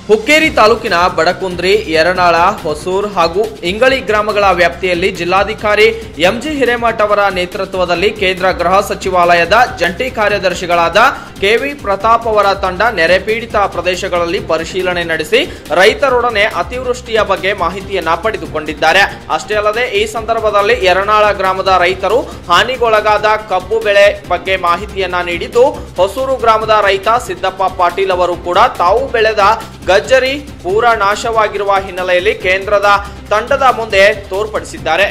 ಹುಕ್ಕೇರಿ ತಾಲೂಕಿನ ಬಡಕುಂದ್ರಿ ಯರನಾಳ ಹೊಸೂರ್ ಹಾಗೂ ಇಂಗಳಿ ಗ್ರಾಮಗಳ ವ್ಯಾಪ್ತಿಯಲ್ಲಿ ಜಿಲ್ಲಾಧಿಕಾರಿ ಎಂಜಿ ಹಿರೇಮಠ್ ಅವರ ನೇತೃತ್ವದಲ್ಲಿ ಕೇಂದ್ರ ಗೃಹ ಸಚಿವಾಲಯದ ಜಂಟಿ ಕಾರ್ಯದರ್ಶಿಗಳಾದ ಕೆವಿ ಪ್ರತಾಪ್ ಅವರ ತಂಡ ನೆರೆಪೀಡಿತ ಪ್ರದೇಶಗಳಲ್ಲಿ ಪರಿಶೀಲನೆ ನಡೆಸಿ ರೈತರೊಡನೆ ಅತಿವೃಷ್ಟಿಯ ಬಗ್ಗೆ ಮಾಹಿತಿಯನ್ನ ಪಡೆದುಕೊಂಡಿದ್ದಾರೆ ಅಷ್ಟೇ ಅಲ್ಲದೆ ಈ ಸಂದರ್ಭದಲ್ಲಿ ಯರನಾಳ ಗ್ರಾಮದ ರೈತರು ಹಾನಿಗೊಳಗಾದ ಕಬ್ಬು ಬೆಳೆ ಬಗ್ಗೆ ಮಾಹಿತಿಯನ್ನ ನೀಡಿದ್ದು ಹೊಸೂರು ಗ್ರಾಮದ ರೈತ ಸಿದ್ದಪ್ಪ ಪಾಟೀಲ್ ಅವರು ಕೂಡ ತಾವು ಬೆಳೆದ ಗಜ್ಜರಿ ಪೂರ ನಾಶವಾಗಿರುವ ಹಿನ್ನೆಲೆಯಲ್ಲಿ ಕೇಂದ್ರದ ತಂಡದ ಮುಂದೆ ತೋರ್ಪಡಿಸಿದ್ದಾರೆ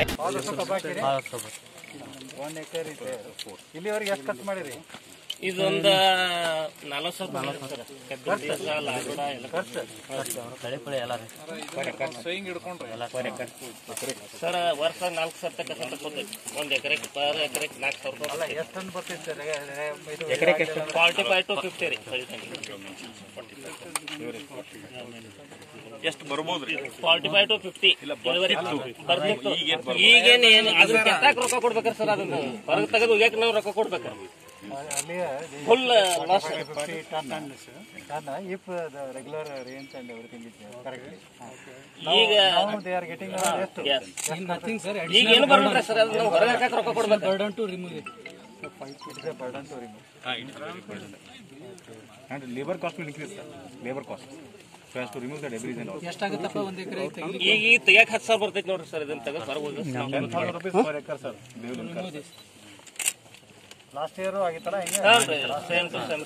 ಒಂದ್ ಎಕರೆ ಇದೆ ಇಲ್ಲಿವರೆಗೆ ಎಷ್ಟು ಖರ್ಚು ಮಾಡಿರಿ ಇದೊಂದ ನಲವತ್ತು ಸಾವಿರ ಕಬ್ಬು ಬೀಜ, ಲಾಗುಡ ಎಲ್ಲ ಕಳೆ ಪಳೆ ಎಲ್ಲ ರೀ. ಎಲ್ಲ ಕೊರೆ ಖರ್ಚು. ಸರ್ ವರ್ಷ ನಾಲ್ಕು ಸಾವಿರ ತನಕ ಖರ್ಚು ಬರ್ತೈತಿ ಒಂದ್ ಎಕರೆ ಪರ್ ಎಕರೆ ನಾಲ್ಕು ಸಾವಿರ ರೂಪಾಯಿ ಎಷ್ಟು ಟನ್ ಬರ್ತಿತ್ತು ಸರ್ ಇದು ಎಕರೆಗೆ ಫಾರ್ಟಿ ಫೈವ್ ಟು ಫಿಫ್ಟಿ ರೀ ಎಷ್ಟು ಬರ್ಬೋದ್ರಿ ಫಾರ್ಟಿ ಫೈವ್ ಟು ಫಿಫ್ಟಿ ಬರ್ತಿತ್ತು ಈಗೇನು ಏನು ಅದ್ರ ಕೆತ್ತಾಕ ರೊಕ್ಕ ಕೊಡ್ಬೇಕ್ರಿ ಸರ್ ಅದನ್ನ ಹೊರಗೆ ತೆಗೆದು ಹೋಗ್ಯಾಕ ನಾವು ರೊಕ್ಕ ಕೊಡ್ಬೇಕು ಅಲ್ಲಿ full loss fifty ton ton if the regular range and everything is correct ಈಗ ನಾವು ದೇ ಆರ್ ಗೆಟಿಂಗ್ ಎಷ್ಟು Yes. ಈಗ ಏನು ಬರ್ಬೇಕ್ರಿ ಸರ್ ಅದು ನಾವು ಹೊರಗೆ ಹಾಕಕ್ ರೊಕ್ಕ ಕೊಡ್ಬೇಕು burden to remove it is burden to remove And labor cost will increase, sir. Labor cost. So as to remove the debris and all. ಎಷ್ಟಾಗುತ್ತಪ್ಪ ಒಂದ್ ಎಕರೆ ಈಗ ಈಗ ತೆಗಿಯಕ್ ಹತ್ತು ಸಾವಿರ ಬರ್ತೈತಿ ನೋಡ್ರಿ ಸರ್ ಇದನ್ನ ತೆಗೆದು ಹೊರಗೆ ಹೋಗಿ Ten thousand rupees per acre, sir. They will incur. Last year ಆಗಿತ್ತಲ್ಲ ಹಿಂಗೆ ಹಾನ್ರಿ ಸೇಮ್ ಟು ಸೇಮ್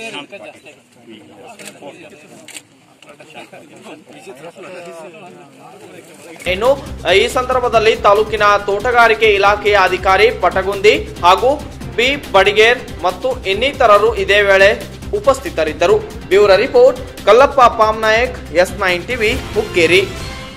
ಇನ್ನು ಈ ಸಂದರ್ಭದಲ್ಲಿ ತಾಲೂಕಿನ ತೋಟಗಾರಿಕೆ ಇಲಾಖೆಯ ಅಧಿಕಾರಿ ಪಟಗುಂದಿ ಹಾಗೂ ಪಿ ಬಡಿಗೇರ್ ಮತ್ತು ಇನ್ನಿತರರು ಇದೇ ವೇಳೆ ಉಪಸ್ಥಿತರಿದ್ದರು bureau report Kallappa Pamnayak S nine TV Hukkeri